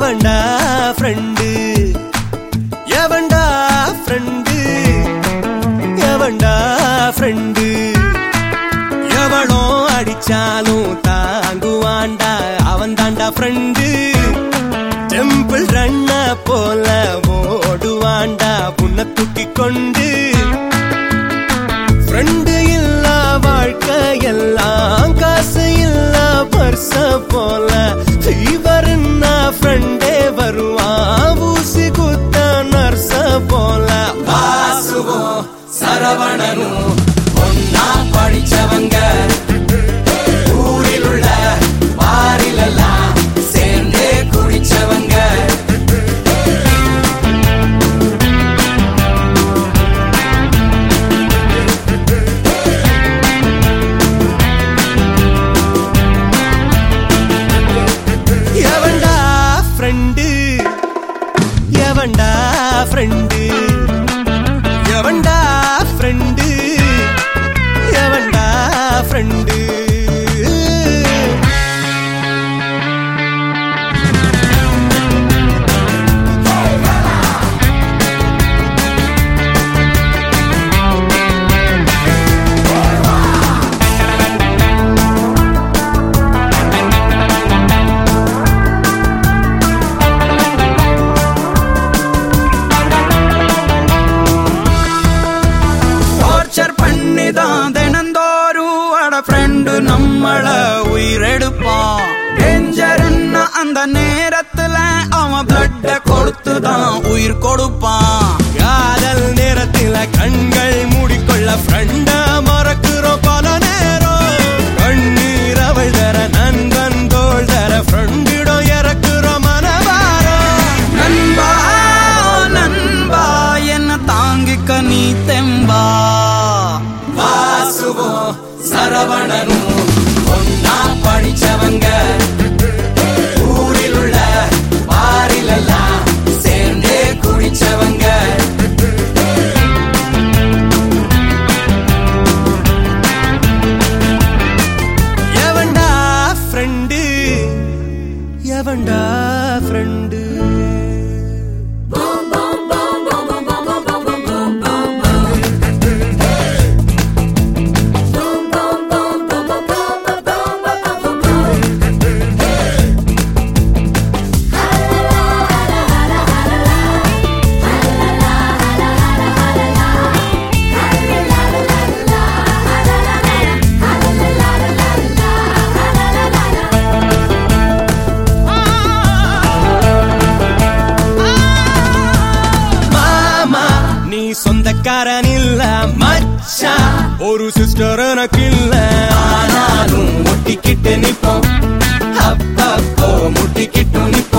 எவன்டா ஃப்ரெண்டு எவன்டா ஃப்ரெண்டு எவன்டா ஃப்ரெண்டு எவளோ அடிச்சாலும் தாங்குவான்டா அவன் தாண்டா ஃப்ரெண்டு டெம்பிள் ரன்ன போல ஓடுவான்டா புண்ண தூக்கி கொண்டு ஃப்ரெண்டு இல்ல வாழ்க்கை எல்லாம் காசு இல்ல பர்ச போல ஃபீவர்னா ஃப்ரெண்டே வருவான் ஊசி குத்த நர்ச போல வாசுவோம் சரவணனும் ஒன்னா படிச்சவங்க ஊரில் உள்ள பாரிலெல்லாம் சேர்ந்தே குடிச்சவங்க எவன்டா ஃப்ரெண்டு எவன்டா ஃப்ரெண்டு எவன்டா ஃப்ரெண்டு எவன்டா ஃப்ரெண்டு டார்ச்சர் பண்ணிதான் தினந்தோறும் அட ஃப்ரெண்டு நம்மள உயிரெடுப்பான் டேஞ்சர்னா அந்த நேரத்துல அவன் பிளட்ட கொடுத்துதான் உயிர் கொடுப்பான் காதல் நேரத்தில கண்கள் மூடிக்கொள்ள ஃப்ரெண்ட மறக்கிறோம் பல நேரம் கண்ணீர் அவள் தர நண்பன் தோள் தர ஃப்ரெண்டிடம் இறக்குறோம் மனவாரம் நண்பா நண்பா என்ன தாங்கிக்க நீ தெம்பா வாசுவோம் சரவணனும் ஒன்னா படிச்சவங்க ஊரில் உள்ள பாரிலெல்லாம் சேர்ந்தே குடிச்சவங்க எவன்டா ஃப்ரெண்டு எவன்டா ஃப்ரெண்டு மாமா நீ சொந்தக்காரன் இல்ல மச்சான் ஒரு சிஸ்டர் எனக்கு இல்ல ஆனாலும் முட்டிக்கிட்டு நிப்போம் அப்பப்போ முட்டிக்கிட்டு நிப்போம்